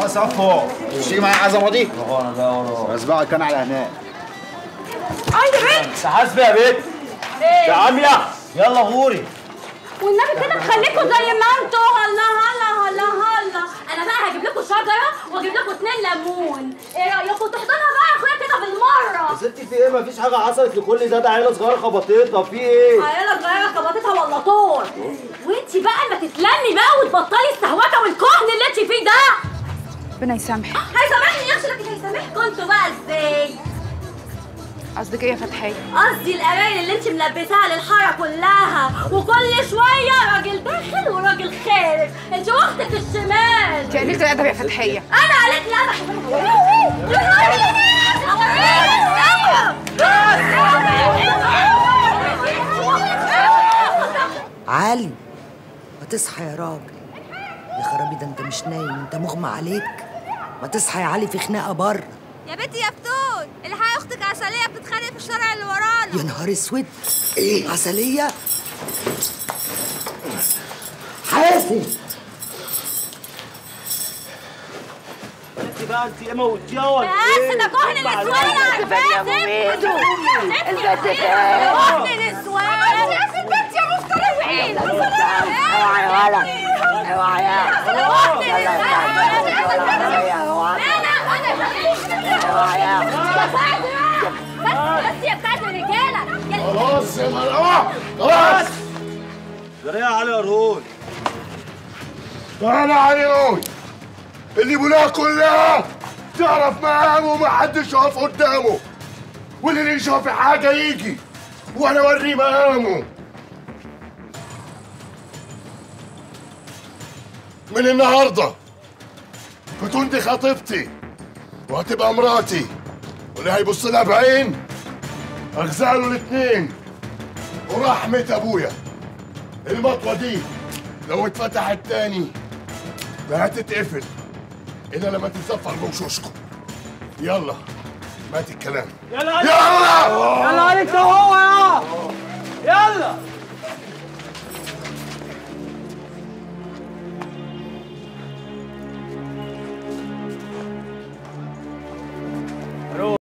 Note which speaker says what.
Speaker 1: يلا صفوا تيجي معايا عزمه دي
Speaker 2: ورا ده ورا
Speaker 1: اسبقك انا على هناك
Speaker 3: اي بنت
Speaker 2: تحاسبي يا بنت
Speaker 3: ايه
Speaker 2: يا عمية يلا غوري
Speaker 3: والنبي كده خليكوا زي ما انتوا هلا هلا هلا هلا انا بقى هجيب لكم شجره واجيب لكم اتنين ليمون ايه رايكم تحضنها بقى يا اخويا كده بالمره
Speaker 2: ستي في ايه مفيش حاجة حصلت لكل ده ده عيلة صغيرة خبطتها في ايه؟
Speaker 3: عيالة صغيرة خبطتها ولا طول وانتي بقى ما تتلمي بقى وتبطلي السهوكه والكهن اللي انتي فيه ده
Speaker 4: ربنا يسامحك
Speaker 3: هيسامحني يا اخي لكن هيسامحكوا انتوا بقى ازاي
Speaker 4: قصدك ايه يا فتحيه
Speaker 3: قصدي الامايل اللي انت ملبساها للحاره كلها وكل شويه راجل داخل وراجل خارج انت اختك الشمال
Speaker 4: انت قليله الادب يا فتحيه
Speaker 3: انا عليك لا
Speaker 5: علي ما تصحى يا راجل يا خرابي ده انت مش نايم انت مغمى عليك ما تصحى يا علي في خناقه بره
Speaker 6: يا بنتي يا فتون الحقي اختك عسليه بتتخانق في الشارع اللي ورانا
Speaker 5: يا نهار اسود ايه عسليه حاسب
Speaker 2: انت بقى انت ايه موتيها ولا
Speaker 3: بس ده كهن النسوان انا عارفاه سيبني البنت كهن النسوان يا ست انت يا مفترض وعيله اوعى يا ولد اوعى يا بس يا بتاعت الرجاله
Speaker 1: خلاص يا مروه خلاص
Speaker 2: جري يا علي يا رول
Speaker 1: انا عليون اللي بناها كلها تعرف مقامه ومحدش يقف قدامه واللي يشوف حاجه يجي وانا اوريه مقامه من النهارده فتون دي خطيبتي وهتبقى مراتي واللي هيبص لها بعين اغزاله الاتنين ورحمة ابويا المطوة دي لو اتفتحت تاني ما هتتقفل الا لما تتصفر بوشوشكم يلا مات الكلام
Speaker 2: يلا
Speaker 1: يلا
Speaker 2: يلا عليك هو يا يلا